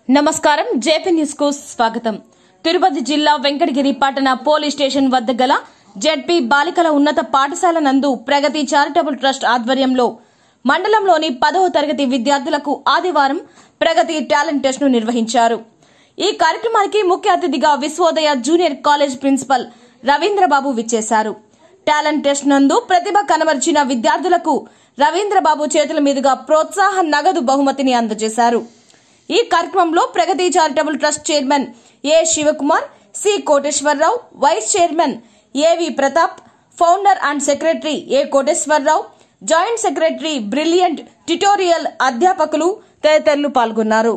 నమస్కారం JP news కు స్వాగతం తిరుపతి జిల్లా వెంకటగిరి పట్టణ పోలీస్ స్టేషన్ వద్ద గల జెడ్పీ బాలికల ఉన్నత పాఠశాల నందు ప్రగతి చారిటబుల్ ట్రస్ట్ ఆధ్వర్యంలో మండలంలోని పదవ తరగతి విద్యార్థులకు ఆదివారం ప్రగతి టాలెంట్ టెస్ట్ ను నిర్వహించారు ఈ కార్యక్రమానికి ముఖ్య అతిథిగా Vishwodaya junior college principal Ravindrababu విచ్చేశారు టాలెంట్ టెస్ట్ నందు ప్రతిభ కనబర్చిన విద్యార్థులకు రవీంద్రబాబు చేతుల మీదుగా ప్రోత్సాహ నగదు బహుమతిని అందజేశారు ఈ కార్యక్రమంలో Pragati charitable trust chairman A Sivakumar C Koteswararao vice chairman AV Pratap founder and secretary A Koteswararao joint secretary brilliant tutorial అధ్యాపకులు తదితరులు పాల్గొన్నారు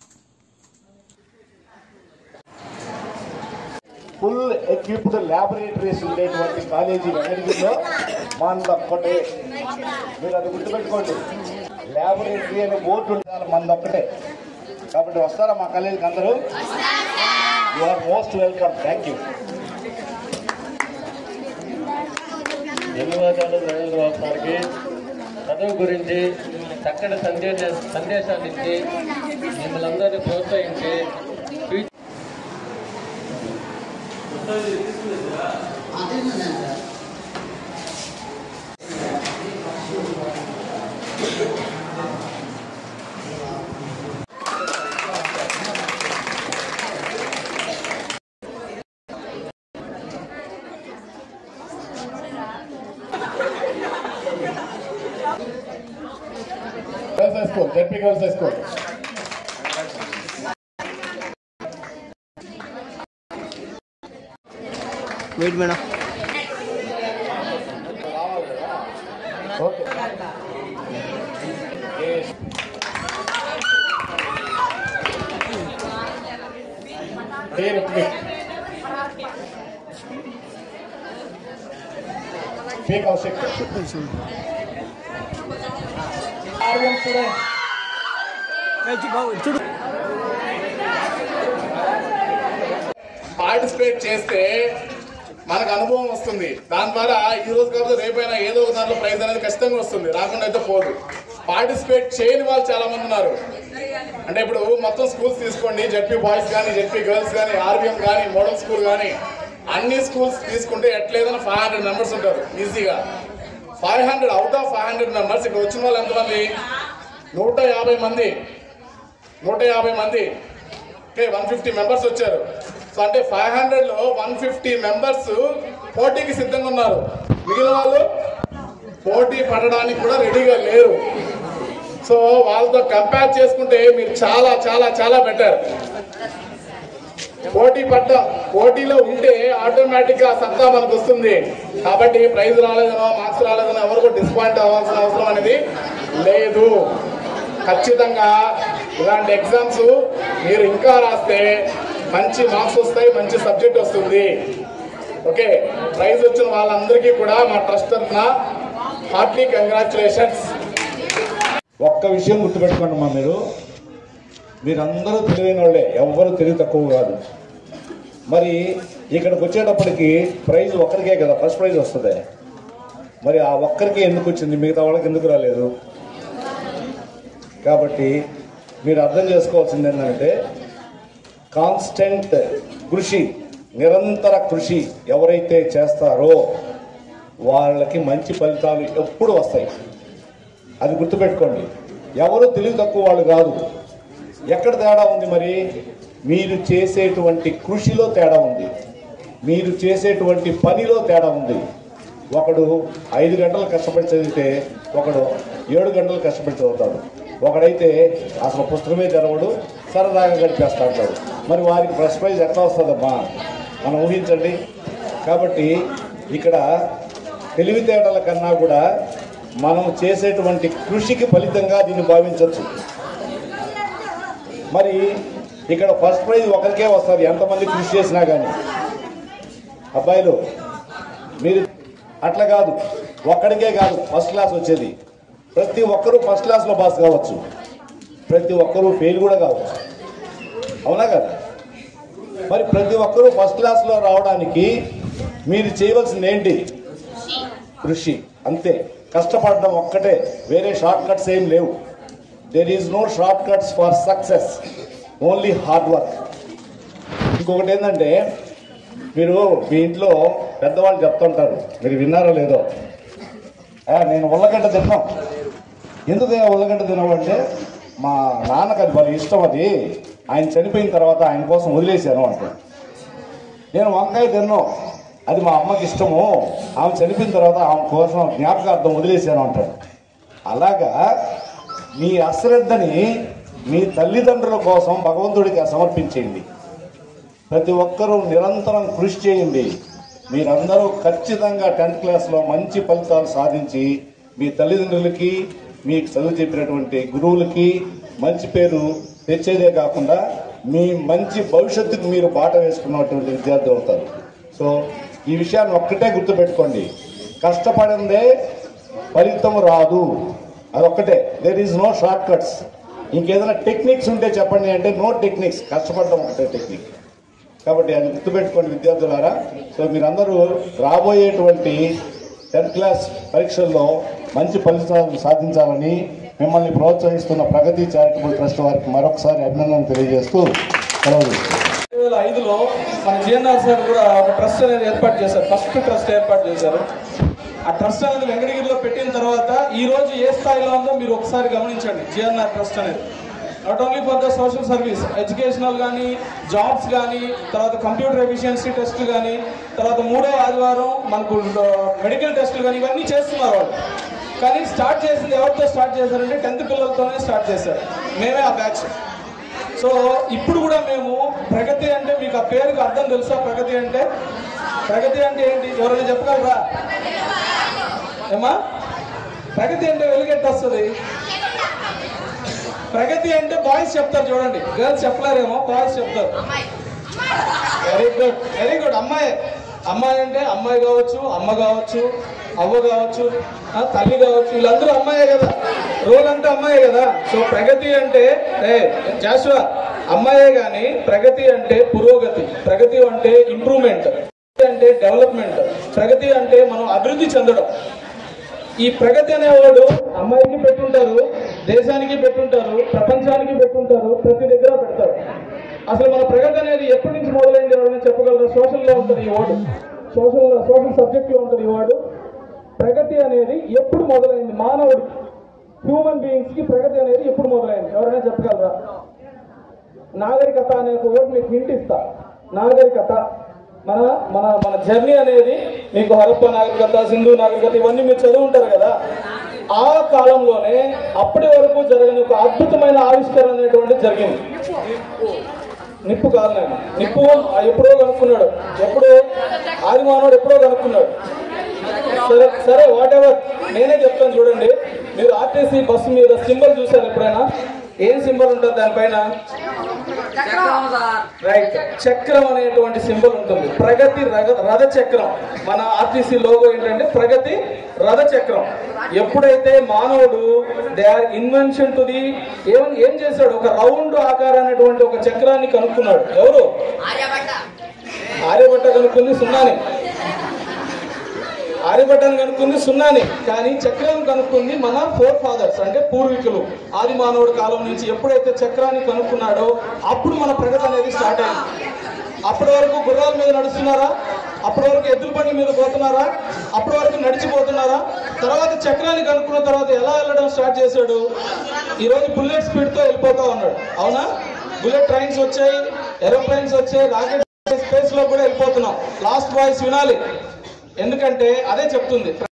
ఫుల్ ఎక్విప్డ్ ల్యాబొరేటరీస్ ఉండేటువంటి కాలేజీ వెంకటగిరిలో మందొక్కటే మీరు అది గుర్తుపెట్టుకోండి ల్యాబొరేటరీ అనే బోర్డు ఉండాలి మందొక్కటే కాబట్టి వస్తారా మా కాలేజీకి అందరూ you are most welcome thank you ధన్యవాదాలు నరేంద్రబాబు సార్కి చదువు గురించి చక్కటి సందేశ సందేశాన్ని ఇచ్చి మిమ్మల్ని అందరినీ ప్రోత్సహించి ఫ్యూ- girls high school ZP girls high school wait madam okay పేరు పీ కౌశిక్ ఆర్యం స్టూడెంట్ చూడు పార్టిసిపేట్ చేస్తే మనకు అనుభవం వస్తుంది దాని ద్వారా ఈ రోజు కాకపోతే రేపైనా ఏదో ఒక దాంట్లో ప్రైజ్ అనేది ఖచ్చితంగా వస్తుంది రాకుండా అయితే పోదు పార్టిసిపేట్ చేయని వాళ్ళు చాలా మంది ఉన్నారు అంటే ఇప్పుడు మొత్తం స్కూల్స్ తీసుకోండి జెడ్పీ బాయ్స్ కానీ జెడ్పీ గర్ల్స్ కానీ ఆర్బిఎం కానీ మోడల్ స్కూల్ కానీ అన్ని స్కూల్స్ తీసుకుంటే ఎట్లేదన్నా ఫైవ్ హండ్రెడ్ మెంబర్స్ ఉంటారు ఈజీగా five hundred out of five hundred members ఇక్కడ వచ్చిన వాళ్ళు ఎంతమంది నూట యాభై మంది నూట యాభై మంది ఓకే వన్ ఫిఫ్టీ మెంబర్స్ వచ్చారు సో అంటే ఫైవ్ హండ్రెడ్ లో వన్ ఫిఫ్టీ మెంబర్స్ పోటీకి సిద్ధంగా ఉన్నారు మిగిలిన వాళ్ళు పోటీ పడడానికి కూడా రెడీగా లేరు సో వాళ్ళతో కంపేర్ చేసుకుంటే మీరు చాలా చాలా చాలా బెటర్ పోటీ పడ్డ పోటీలో ఉంటే ఆటోమేటిక్ గా సత్తా మనకు వస్తుంది కాబట్టి ప్రైజ్ రాలేదనో మార్క్స్ రాలేదనో ఎవరు కూడా డిసప్పాయింట్ అవ్వాల్సిన అవసరం అనేది లేదు ఖచ్చితంగా ఇలాంటి ఎగ్జామ్స్ మీరు ఇంకా రాస్తే మంచి మార్క్స్ వస్తాయి మంచి సబ్జెక్ట్ వస్తుంది ఓకే ప్రైజ్ వచ్చిన వాళ్ళందరికీ కూడా మా ట్రస్ట్ తరఫున హార్ట్లీ కంగ్రాచులేషన్స్ ఒక్క విషయం గుర్తుపెట్టుకోండి మా మీరు మీరందరూ తెలివైన వాళ్ళే ఎవ్వరు తెలివి తక్కువ కాదు మరి ఇక్కడికి వచ్చేటప్పటికి ప్రైజ్ ఒక్కరికే కదా ఫస్ట్ ప్రైజ్ వస్తుంది మరి ఆ ఒక్కరికి ఎందుకు వచ్చింది మిగతా వాళ్ళకి ఎందుకు రాలేదు కాబట్టి మీరు అర్థం చేసుకోవాల్సింది ఏంటంటే కాన్స్టెంట్ కృషి నిరంతర కృషి ఎవరైతే చేస్తారో వాళ్ళకి మంచి ఫలితాలు ఎప్పుడు వస్తాయి అది గుర్తుపెట్టుకోండి ఎవరు తెలివి తక్కువ వాళ్ళు కాదు ఎక్కడ తేడా ఉంది మరి మీరు చేసేటువంటి కృషిలో తేడా ఉంది మీరు చేసేటువంటి పనిలో తేడా ఉంది ఒకడు ఐదు గంటలు కష్టపడి చదివితే ఒకడు ఏడు గంటలు కష్టపడి చదువుతాడు ఒకడైతే అసలు పుస్తకమే తెరవడు సరదాగా గడిపేస్తా ఉంటాడు మరి వారికి ఫస్ట్ ప్రైజ్ ఎట్లా వస్తుందమ్మా మనం ఊహించండి కాబట్టి ఇక్కడ తెలివితేటల కన్నా కూడా మనం చేసేటువంటి కృషికి ఫలితంగా దీన్ని భావించవచ్చు మరి ఇక్కడ ఫస్ట్ ప్రైజ్ ఒకరికే వస్తుంది ఎంతమంది కృషి చేసినా కానీ అబ్బాయిలు మీరు అట్లా కాదు ఒక్కడికే కాదు ఫస్ట్ క్లాస్ వచ్చేది ప్రతి ఒక్కరూ ఫస్ట్ క్లాస్లో పాస్ కావచ్చు ప్రతి ఒక్కరూ ఫెయిల్ కూడా కావచ్చు అవునా కదా మరి ప్రతి ఒక్కరూ ఫస్ట్ క్లాస్లో రావడానికి మీరు చేయవలసింది ఏంటి కృషి అంతే కష్టపడడం ఒక్కటే వేరే షార్ట్ కట్స్ ఏం లేవు there is no short cuts for success only hard work ఇంకొకటి ఏంటంటే మీరు మీ ఇంట్లో పెద్దవాళ్ళు చెప్తుంటారు మీరు విన్నారో లేదో "ఆ, నేను ఉల్లగడ్డ తిన్నాం ఎందుకు ఉల్లగడ్డ తినవు అంటే మా నాన్నకు అది వాళ్ళ ఇష్టం అది ఆయన చనిపోయిన తర్వాత ఆయన కోసం వదిలేశాను అంటాడు నేను వంకాయ తిన్నాం అది మా అమ్మకి ఇష్టము ఆమె చనిపోయిన తర్వాత ఆమె కోసం జ్ఞాపకార్థం వదిలేశాను అంటాడు అలాగా మీ అశ్రద్ధని మీ తల్లిదండ్రుల కోసం భగవంతుడికి సమర్పించేయండి ప్రతి ఒక్కరూ నిరంతరం కృషి చేయండి మీరందరూ ఖచ్చితంగా టెన్త్ క్లాస్లో మంచి ఫలితాలు సాధించి మీ తల్లిదండ్రులకి మీకు చదువు చెప్పినటువంటి గురువులకి మంచి పేరు తెచ్చేదే కాకుండా మీ మంచి భవిష్యత్తుకు మీరు బాట వేసుకున్నటువంటి విద్యార్థి అవుతారు సో ఈ విషయాన్ని ఒక్కటే గుర్తుపెట్టుకోండి కష్టపడిందే ఫలితం రాదు అదొక్కటే there is no short cuts ఇంకేదైనా టెక్నిక్స్ ఉంటే చెప్పండి అంటే నో టెక్నిక్స్ కష్టపడడం ఒకటే టెక్నిక్ కాబట్టి అది గుర్తుపెట్టుకోండి విద్యార్థులారా సో మీరందరూ రాబోయేటువంటి టెన్త్ క్లాస్ పరీక్షల్లో మంచి ఫలితాలు సాధించాలని మిమ్మల్ని ప్రోత్సహిస్తున్న ప్రగతి చారిటబుల్ ట్రస్ట్ వారికి మరొకసారి అభినందనలు తెలియజేస్తూ సెలవు తీసుకుంటాను. రెండు వేల ఐదులో మన జిఎన్ఆర్ సార్ కూడా ఒక ట్రస్ట్ అనేది ఏర్పాటు చేశారు ఫస్ట్ ట్రస్ట్ ఏర్పాటు చేశారు ఆ ట్రస్ట్ అనేది వెంకటగిరిలో పెట్టిన తర్వాత ఈ రోజు ఏ స్థాయిలో ఉందో మీరు ఒకసారి గమనించండి జిఎన్ఆర్ ట్రస్ట్ అనేది not only for the social service educational కానీ జాబ్స్ కానీ తర్వాత కంప్యూటర్ ఎఫిషియన్సీ టెస్టులు కానీ తర్వాత మూడో ఆదివారం మనకు మెడికల్ టెస్టులు కానీ ఇవన్నీ చేస్తున్నారు వాళ్ళు కానీ స్టార్ట్ చేసింది ఎవరితో స్టార్ట్ చేశారంటే టెన్త్ పిల్లలతోనే స్టార్ట్ చేశారు మేమే ఆ బ్యాచ్ సో ఇప్పుడు కూడా మేము ప్రగతి అంటే మీకు ఆ పేరుకి అర్థం తెలుసా ప్రగతి అంటే ప్రగతి అంటే ఏంటి ఎవరైనా చెప్పగలరా ఏమా ప్రగతి అంటే వెలుగెట్టు వస్తుంది ప్రగతి అంటే బాయ్స్ చెప్తారు చూడండి గర్ల్స్ చెప్పలేరేమో బాయ్స్ చెప్తారు వెరీ గుడ్ వెరీ గుడ్ అమ్మాయి అమ్మాయి అంటే అమ్మాయి కావచ్చు అమ్మ కావచ్చు అవ్వ కావచ్చు ఆ, తల్లి కావచ్చు వీళ్ళందరూ అమ్మాయే కదా రోల్ అంటే అమ్మాయే కదా సో ప్రగతి అంటే ఏ జాషువా అమ్మాయే కానీ ప్రగతి అంటే పురోగతి ప్రగతి అంటే ఇంప్రూవ్మెంట్ అంటే డెవలప్మెంట్ ప్రగతి అంటే మనం అభివృద్ధి చెందడం ఈ ప్రగతి అనేవాడు అమ్మాయికి పెట్టుంటారు దేశానికి పెట్టుంటారు ప్రపంచానికి పెట్టుంటారు ప్రతి దగ్గర పెడతారు అసలు మన ప్రగతి అనేది ఎప్పటి నుంచి మొదలైంది ఎవరైనా చెప్పగలరు సోషల్లో ఉంటుంది ఈ వర్డ్ సోషల్ సోషల్ సబ్జెక్ట్ లో ఉంటుంది ఈ వర్డ్ ప్రగతి అనేది ఎప్పుడు మొదలైంది మానవుడి హ్యూమన్ బీయింగ్స్ కి ప్రగతి అనేది ఎప్పుడు మొదలైంది ఎవరైనా చెప్పగలరా నాగరికత అనే ఒక వర్డ్ మీకు హింట్ ఇస్తా నాగరికత మన మన మన జర్నీ అనేది మీకు హరప్ప నాగరికత సింధు నాగరికత ఇవన్నీ మీరు చదివి ఉంటారు కదా ఆ కాలంలోనే అప్పటి వరకు జరగని ఒక అద్భుతమైన ఆవిష్కరణ అనేటువంటి జరిగింది నిప్పు కాదు నాయన నిప్పు ఎప్పుడో కనుక్కున్నాడు ఎప్పుడు ఆదిమానవుడు ఎప్పుడో కనుక్కున్నాడు సరే సరే వాట్ ఎవర్ నేనే చెప్తాను చూడండి మీరు ఆర్టీసీ బస్సు మీద సింబల్ చూసారు ఎప్పుడైనా ఏం సింబల్ ఉంటుంది దానిపైన రైట్ చక్రం అనేటువంటి సింబల్ ఉంటుంది ప్రగతి రగ- రథ చక్రం మన ఆర్టీసీ లోగో ఏంటంటే ప్రగతి రథ చక్రం ఎప్పుడైతే మానవుడు they are invention to the ఏం ఏం చేశాడు ఒక రౌండ్ ఆకారమైనటువంటి ఒక చక్రాన్ని కనుక్కున్నాడు ఎవరు ఆర్యభట్ట కనుక్కుంది సున్నాని ఆర్యభట్టను కనుక్కుంది సున్నాని కానీ చక్రం కనుక్కుంది మన ఫోర్ ఫాదర్స్ అంటే పూర్వీకులు ఆది మానవుడి కాలం నుంచి ఎప్పుడైతే చక్రాన్ని కనుక్కున్నాడో అప్పుడు మన ప్రగతి అనేది స్టార్ట్ అయింది అప్పటి వరకు గుర్రాల మీద నడుస్తున్నారా అప్పటి వరకు ఎద్దుల బండి మీద పోతున్నారా అప్పటి వరకు నడిచిపోతున్నారా తర్వాత చక్రాన్ని కనుక్కున్న తర్వాత ఎలా వెళ్ళడం స్టార్ట్ చేశాడు ఈ రోజు బుల్లెట్ స్పీడ్ తో వెళ్ళిపోతా ఉన్నాడు అవునా బుల్లెట్ ట్రైన్స్ వచ్చాయి ఏరోప్లేన్స్ వచ్చాయి రాకెట్ స్పేస్ లో కూడా వెళ్ళిపోతున్నాం లాస్ట్ వాయిస్ వినాలి ఎందుకంటే అదే చెప్తుంది